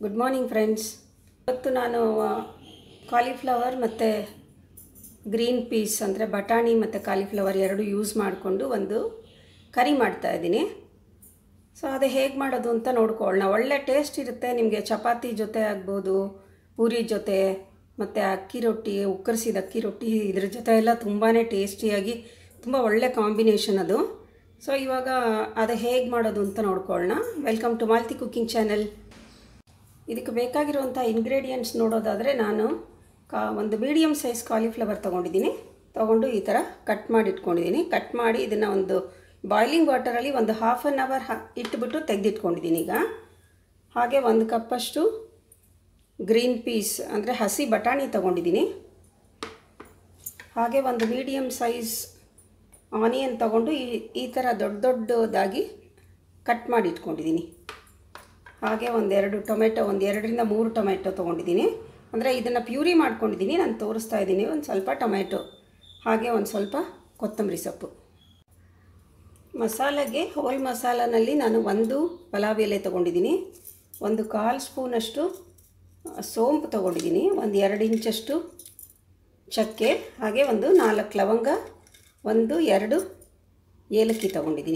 good morning friends ಇವತ್ತು ನಾನು cauliflower ಮತ್ತು ಗ್ರೀನ್ ಪೀಸ್ ಅಂದರೆ ಬಟಾಣಿ ಮತ್ತು ಕಾಲಿಫ್ಲವರ್ ಎರಡು ಯೂಸ್ ಮಾಡಿಕೊಂಡು ಒಂದು ಕರಿ ಮಾಡ್ತಾ ಇದ್ದೀನಿ ಸೊ ಅದು ಹೇಗೆ ಮಾಡೋದು ಅಂತ ನೋಡ್ಕೊಳ್ಳೋಣ ಒಳ್ಳೆ ಟೇಸ್ಟ್ ಇರುತ್ತೆ ನಿಮಗೆ ಚಪಾತಿ ಜೊತೆ ಆಗ್ಬೋದು ಪೂರಿ ಜೊತೆ ಮತ್ತು ಅಕ್ಕಿ ರೊಟ್ಟಿ ಉಕ್ಕರಿಸಿದ ಅಕ್ಕಿ ರೊಟ್ಟಿ ಇದ್ರ ಜೊತೆ ಎಲ್ಲ ತುಂಬಾ ಟೇಸ್ಟಿಯಾಗಿ ತುಂಬ ಒಳ್ಳೆ ಕಾಂಬಿನೇಷನ್ ಅದು ಸೊ ಇವಾಗ ಅದು ಹೇಗೆ ಮಾಡೋದು ಅಂತ ನೋಡ್ಕೊಳ್ಳೋಣ welcome to Malti cooking channel ಇದಕ್ಕೆ ಬೇಕಾಗಿರುವಂಥ ಇಂಗ್ರೀಡಿಯೆಂಟ್ಸ್ ನೋಡೋದಾದರೆ ನಾನು ಕಾ ಒಂದು ಮೀಡಿಯಮ್ ಸೈಜ್ ಕಾಲಿಫ್ಲವರ್ ತೊಗೊಂಡಿದ್ದೀನಿ ತೊಗೊಂಡು ಈ ಥರ ಕಟ್ ಮಾಡಿ ಇಟ್ಕೊಂಡಿದ್ದೀನಿ ಕಟ್ ಮಾಡಿ ಇದನ್ನು ಒಂದು ಬಾಯ್ಲಿಂಗ್ ವಾಟರಲ್ಲಿ ಒಂದು ಹಾಫ್ ಆನ್ ಅವರ್ ಹಾ ಇಟ್ಬಿಟ್ಟು ತೆಗೆದಿಟ್ಕೊಂಡಿದ್ದೀನಿ ಈಗ ಹಾಗೆ ಒಂದು ಕಪ್ಪಷ್ಟು ಗ್ರೀನ್ ಪೀಸ್ ಅಂದರೆ ಹಸಿ ಬಟಾಣಿ ತೊಗೊಂಡಿದ್ದೀನಿ ಹಾಗೆ ಒಂದು ಮೀಡಿಯಮ್ ಸೈಜ್ ಆನಿಯನ್ ತೊಗೊಂಡು ಈ ಈ ಥರ ದೊಡ್ಡ ದೊಡ್ಡದಾಗಿ ಕಟ್ ಮಾಡಿ ಇಟ್ಕೊಂಡಿದ್ದೀನಿ ಹಾಗೆ ಒಂದೆರಡು ಟೊಮೆಟೊ ಒಂದು ಎರಡರಿಂದ ಮೂರು ಟೊಮೆಟೊ ತೊಗೊಂಡಿದ್ದೀನಿ ಅಂದರೆ ಇದನ್ನು ಪ್ಯೂರಿ ಮಾಡ್ಕೊಂಡಿದ್ದೀನಿ ನಾನು ತೋರಿಸ್ತಾ ಇದ್ದೀನಿ ಒಂದು ಸ್ವಲ್ಪ ಟೊಮೆಟೊ ಹಾಗೆ ಒಂದು ಸ್ವಲ್ಪ ಕೊತ್ತಂಬರಿ ಸೊಪ್ಪು ಮಸಾಲೆಗೆ ಹೋಲ್ ಮಸಾಲನಲ್ಲಿ ನಾನು ಒಂದು ಪಲಾವ್ ಎಲೆ ತೊಗೊಂಡಿದ್ದೀನಿ ಒಂದು ಕಾಲು ಸ್ಪೂನಷ್ಟು ಸೋಂಪು ತೊಗೊಂಡಿದ್ದೀನಿ ಒಂದು ಎರಡು ಇಂಚಷ್ಟು ಚಕ್ಕೆ ಹಾಗೆ ಒಂದು ನಾಲ್ಕು ಲವಂಗ ಒಂದು ಎರಡು ಏಲಕ್ಕಿ ತೊಗೊಂಡಿದ್ದೀನಿ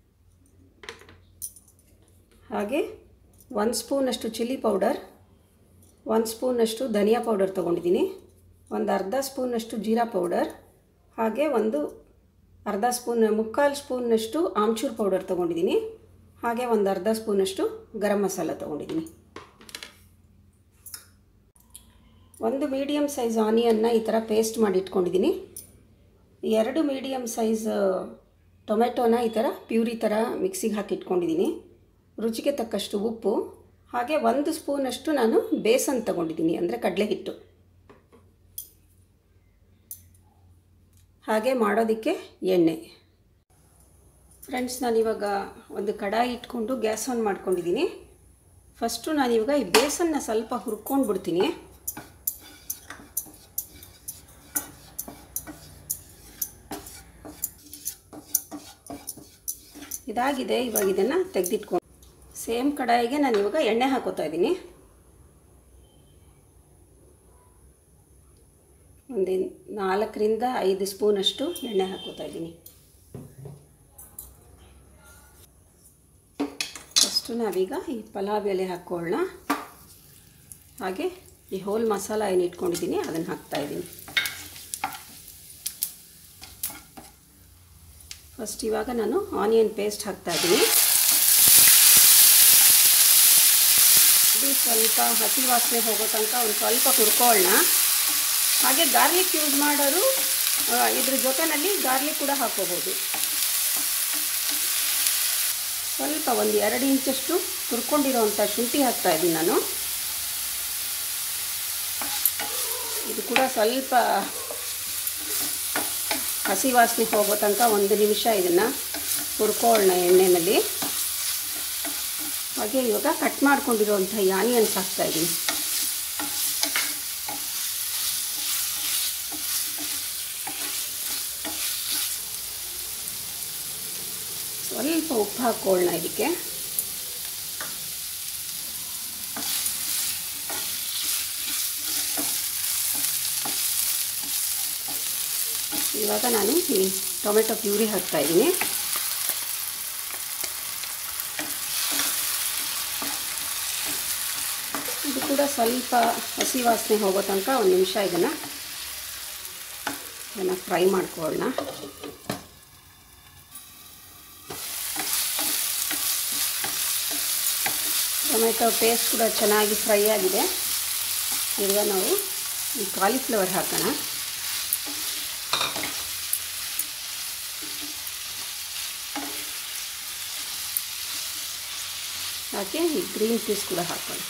ಹಾಗೆ ಒಂದು ಸ್ಪೂನಷ್ಟು ಚಿಲ್ಲಿ ಪೌಡರ್ ಒಂದು ಸ್ಪೂನಷ್ಟು ಧನಿಯಾ ಪೌಡರ್ ತೊಗೊಂಡಿದ್ದೀನಿ ಒಂದು ಅರ್ಧ ಸ್ಪೂನಷ್ಟು ಜೀರಾ ಪೌಡರ್ ಹಾಗೆ ಒಂದು ಅರ್ಧ ಸ್ಪೂನ್ ಮುಕ್ಕಾಲು ಸ್ಪೂನ್ನಷ್ಟು ಆಮ್ಚೂರ್ ಪೌಡರ್ ತೊಗೊಂಡಿದ್ದೀನಿ ಹಾಗೆ ಒಂದು ಅರ್ಧ ಸ್ಪೂನಷ್ಟು ಗರಂ ಮಸಾಲ ತೊಗೊಂಡಿದ್ದೀನಿ ಒಂದು ಮೀಡಿಯಮ್ ಸೈಜ್ ಆನಿಯನ್ನ ಈ ಥರ ಪೇಸ್ಟ್ ಮಾಡಿ ಇಟ್ಕೊಂಡಿದ್ದೀನಿ ಎರಡು ಮೀಡಿಯಮ್ ಸೈಜ್ ಟೊಮೆಟೊನ ಈ ಥರ ಪ್ಯೂರಿ ಥರ ಮಿಕ್ಸಿಗೆ ಹಾಕಿ ಇಟ್ಕೊಂಡಿದ್ದೀನಿ ರುಚಿಗೆ ತಕ್ಕಷ್ಟು ಉಪ್ಪು ಹಾಗೆ ಒಂದು ಸ್ಪೂನಷ್ಟು ನಾನು ಬೇಸನ್ ತಗೊಂಡಿದ್ದೀನಿ ಅಂದರೆ ಕಡಲೆ ಹಿಟ್ಟು ಹಾಗೆ ಮಾಡೋದಕ್ಕೆ ಎಣ್ಣೆ ಫ್ರೆಂಡ್ಸ್ ನಾನಿವಾಗ ಒಂದು ಕಡಾಯಿ ಇಟ್ಕೊಂಡು ಗ್ಯಾಸ್ ಆನ್ ಮಾಡ್ಕೊಂಡಿದ್ದೀನಿ ಫಸ್ಟು ನಾನಿವಾಗ ಈ ಬೇಸನ್ನ ಸ್ವಲ್ಪ ಹುರ್ಕೊಂಡು ಬಿಡ್ತೀನಿ ಇದಾಗಿದೆ ಇವಾಗ ಇದನ್ನು ತೆಗೆದಿಟ್ಕೊಂಡು ಸೇಮ್ ಕಡಾಯಿಗೆ ನಾನು ಇವಾಗ ಎಣ್ಣೆ ಹಾಕೋತಾ ಇದ್ದೀನಿ ಒಂದು ನಾಲ್ಕರಿಂದ ಐದು ಸ್ಪೂನಷ್ಟು ಎಣ್ಣೆ ಹಾಕೋತಾ ಇದ್ದೀನಿ ಫಸ್ಟು ನಾವೀಗ ಈ ಪಲಾವ್ ಎಲೆ ಹಾಕ್ಕೊಳ್ಳೋಣ ಹಾಗೆ ಈ ಹೋಲ್ ಮಸಾಲ ಏನು ಇಟ್ಕೊಂಡಿದ್ದೀನಿ ಅದನ್ನು ಹಾಕ್ತಾಯಿದ್ದೀನಿ ಫಸ್ಟ್ ಇವಾಗ ನಾನು ಆನಿಯನ್ ಪೇಸ್ಟ್ ಹಾಕ್ತಾಯಿದ್ದೀನಿ ಇದು ಸ್ವಲ್ಪ ಹಸಿ ವಾಸನೆ ಹೋಗೋ ತನಕ ಒಂದು ಸ್ವಲ್ಪ ಹುರ್ಕೊಳ್ಳೋಣ ಹಾಗೆ ಗಾರ್ಲಿಕ್ ಯೂಸ್ ಮಾಡೋರು ಇದ್ರ ಜೊತೆಯಲ್ಲಿ ಗಾರ್ಲಿಕ್ ಕೂಡ ಹಾಕೋಬೋದು ಸ್ವಲ್ಪ ಒಂದು ಎರಡು ಇಂಚಷ್ಟು ಹುರ್ಕೊಂಡಿರೋವಂಥ ಶುಂಠಿ ಹಾಕ್ತಾ ಇದ್ದೀನಿ ನಾನು ಇದು ಕೂಡ ಸ್ವಲ್ಪ ಹಸಿ ವಾಸನೆ ಹೋಗೋ ತನಕ ಒಂದು ನಿಮಿಷ ಇದನ್ನು ಹುರ್ಕೊಳ್ಳೋಣ ಎಣ್ಣೆಯಲ್ಲಿ ಹಾಗೆ ಇವಾಗ ಕಟ್ ಮಾಡ್ಕೊಂಡಿರೋವಂಥ ಈ ಆನಿಯನ್ಸ್ ಹಾಕ್ತಾಯಿದ್ದೀನಿ ಸ್ವಲ್ಪ ಉಪ್ಪು ಹಾಕ್ಕೊಳ್ಳೋಣ ಇದಕ್ಕೆ ಇವಾಗ ನಾನು ಈ ಟೊಮೆಟೊ ಪ್ಯೂರಿ ಹಾಕ್ತಾಯಿದ್ದೀನಿ ಇದು ಕೂಡ ಸ್ವಲ್ಪ ಹಸಿ ವಾಸನೆ ಹೋಗೋ ತನಕ ಒಂದು ನಿಮಿಷ ಇದನ್ನು ಇದನ್ನು ಫ್ರೈ ಮಾಡ್ಕೊಳ್ಳೋಣ ಟೊಮೆಟೊ ಪೇಸ್ಟ್ ಕೂಡ ಚೆನ್ನಾಗಿ ಫ್ರೈ ಆಗಿದೆ ಈಗ ನಾವು ಈ ಕಾಲಿಫ್ಲವರ್ ಹಾಕೋಣ ಹಾಗೆ ಈ ಗ್ರೀನ್ ಪೀಸ್ ಕೂಡ ಹಾಕೋಣ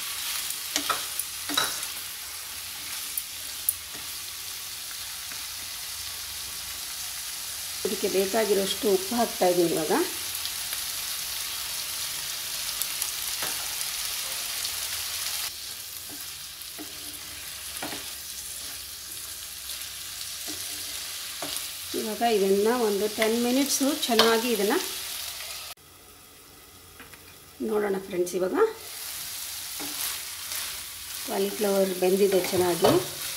ಇದಕ್ಕೆ ಬೇಕಾಗಿರೋಷ್ಟು ಉಪ್ಪು ಹಾಕ್ತಾ ಇದ್ದೀನಿ ಇವಾಗ ಇವಾಗ ಇದನ್ನು ಒಂದು ಟೆನ್ ಮಿನಿಟ್ಸು ಚೆನ್ನಾಗಿ ಇದನ್ನು ನೋಡೋಣ ಫ್ರೆಂಡ್ಸ್ ಇವಾಗ ಕಾಲಿಫ್ಲವರ್ ಬೆಂದಿದೆ ಚೆನ್ನಾಗಿ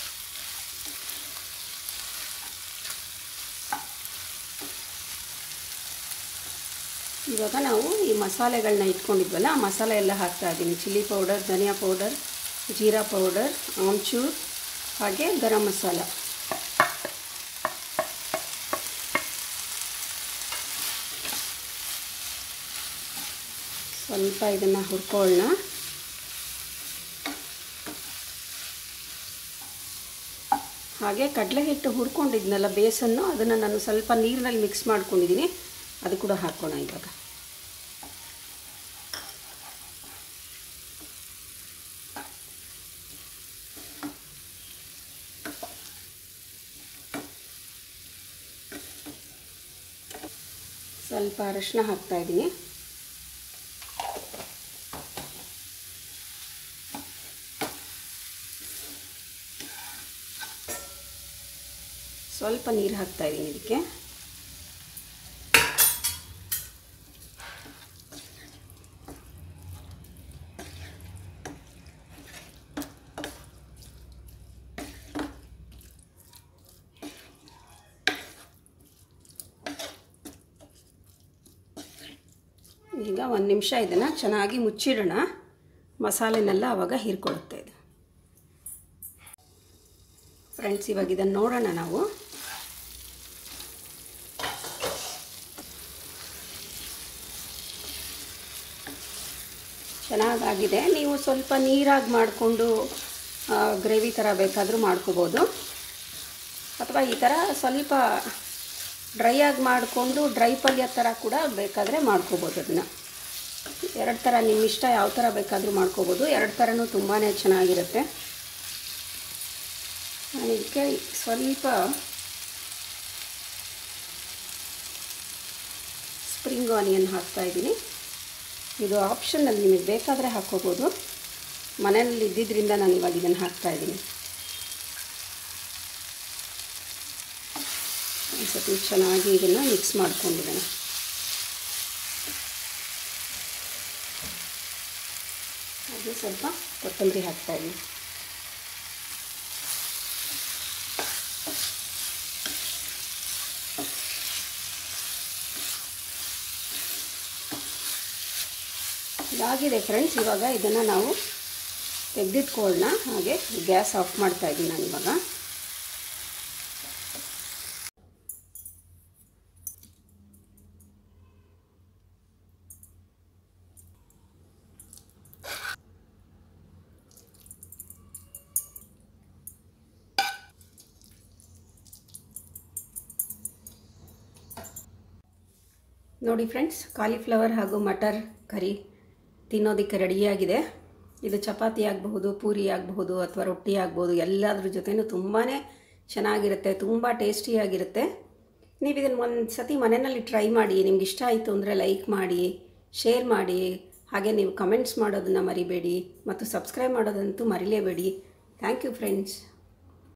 ಇವಾಗ ನಾವು ಈ ಮಸಾಲೆಗಳನ್ನ ಇಟ್ಕೊಂಡಿದ್ವಲ್ಲ ಆ ಮಸಾಲೆ ಎಲ್ಲ ಹಾಕ್ತಾ ಇದ್ದೀನಿ chilli powder dhania powder jeera powder amchur ಹಾಗೆ ಗರಂ ಮಸಾಲ ಸ್ವಲ್ಪ ಇದನ್ನು ಹುರ್ಕೊಳ್ಳೋಣ ಹಾಗೆ ಕಡಲೆ ಹಿಟ್ಟು ಹುರ್ಕೊಂಡಿದ್ನಲ್ಲ ಬೇಸನ್ನು ಅದನ್ನು ನಾನು ಸ್ವಲ್ಪ ನೀರಿನಲ್ಲಿ ಮಿಕ್ಸ್ ಮಾಡ್ಕೊಂಡಿದ್ದೀನಿ ಅದು ಕೂಡ ಹಾಕೋಣ ಇವಾಗ ಸ್ವಲ್ಪ ಅರಶಿನ ಹಾಕ್ತಾ ಇದ್ದೀನಿ ಸ್ವಲ್ಪ ನೀರು ಹಾಕ್ತಾ ಇದ್ದೀನಿ ಇದಕ್ಕೆ ಈಗ ಒಂದು ನಿಮಿಷ ಇದನ್ನು ಚೆನ್ನಾಗಿ ಮುಚ್ಚಿಡೋಣ ಮಸಾಲೆನೆಲ್ಲ ಆವಾಗ ಹೀರ್ಕೊಳ್ಳುತ್ತೆ ಇದು ಫ್ರೆಂಡ್ಸ್ ಇವಾಗ ಇದನ್ನು ನೋಡೋಣ ನಾವು ಚೆನ್ನಾಗಾಗಿದೆ ನೀವು ಸ್ವಲ್ಪ ನೀರಾಗಿ ಮಾಡಿಕೊಂಡು ಗ್ರೇವಿ ಥರ ಬೇಕಾದರೂ ಮಾಡ್ಕೋಬೋದು ಅಥವಾ ಈ ಥರ ಸ್ವಲ್ಪ ಡ್ರೈ ಆಗಿ ಮಾಡಿಕೊಂಡು ಡ್ರೈ ಪಲ್ಯ ಥರ ಕೂಡ ಬೇಕಾದರೆ ಮಾಡ್ಕೋಬೋದು ಅದನ್ನು ಎರಡು ಥರ ನಿಮ್ಮ ಇಷ್ಟ ಯಾವ ಥರ ಬೇಕಾದರೂ ಮಾಡ್ಕೋಬೋದು ಎರಡು ಥರನೂ ತುಂಬಾ ಚೆನ್ನಾಗಿರುತ್ತೆ ನಾನು ಇದಕ್ಕೆ ಸ್ವಲ್ಪ ಸ್ಪ್ರಿಂಗ್ ಆನಿಯನ್ ಹಾಕ್ತಾಯಿದ್ದೀನಿ ಇದು ಆಪ್ಷನಲ್ಲಿ ನಿಮಗೆ ಬೇಕಾದರೆ ಹಾಕ್ಕೋಬೋದು ಮನೆಯಲ್ಲಿ ಇದ್ದಿದ್ದರಿಂದ ನಾನು ಇವಾಗ ಇದನ್ನು ಹಾಕ್ತಾಯಿದ್ದೀನಿ ಒಂದು ಸತಿ ಚೆನ್ನಾಗಿ ಇದನ್ನು ಮಿಕ್ಸ್ ಮಾಡ್ಕೊಂಡಿದ್ದಾನೆ ಹಾಗೆ ಸ್ವಲ್ಪ ಕೊತ್ತಂಬರಿ ಹಾಕ್ತಾಯಿದ್ದೀನಿ ಇದಾಗಿದೆ ಫ್ರೆಂಡ್ಸ್ ಇವಾಗ ಇದನ್ನು ನಾವು ತೆಗೆದಿಟ್ಕೊಳ್ಳೋಣ ಹಾಗೆ ಗ್ಯಾಸ್ ಆಫ್ ಮಾಡ್ತಾ ಇದ್ದೀನಿ ನಾನು ಇವಾಗ ನೋಡಿ ಫ್ರೆಂಡ್ಸ್ ಕಾಲಿಫ್ಲವರ್ ಹಾಗೂ ಮಟರ್ ಕರಿ ತಿನ್ನೋದಕ್ಕೆ ರೆಡಿಯಾಗಿದೆ ಇದು ಚಪಾತಿ ಆಗಬಹುದು ಪೂರಿ ಆಗಬಹುದು ಅಥವಾ ರೊಟ್ಟಿ ಆಗ್ಬೋದು ಎಲ್ಲದ್ರ ಜೊತೆನೂ ತುಂಬಾ ಚೆನ್ನಾಗಿರುತ್ತೆ ತುಂಬ ಟೇಸ್ಟಿಯಾಗಿರುತ್ತೆ ನೀವು ಇದನ್ನು ಒಂದು ಸತಿ ಮನೆಯಲ್ಲಿ ಟ್ರೈ ಮಾಡಿ ನಿಮ್ಗೆ ಇಷ್ಟ ಆಯಿತು ಅಂದರೆ ಲೈಕ್ ಮಾಡಿ ಶೇರ್ ಮಾಡಿ ಹಾಗೆ ನೀವು ಕಮೆಂಟ್ಸ್ ಮಾಡೋದನ್ನು ಮರಿಬೇಡಿ ಮತ್ತು ಸಬ್ಸ್ಕ್ರೈಬ್ ಮಾಡೋದಂತೂ ಮರಿಲೇಬೇಡಿ ಥ್ಯಾಂಕ್ ಯು ಫ್ರೆಂಡ್ಸ್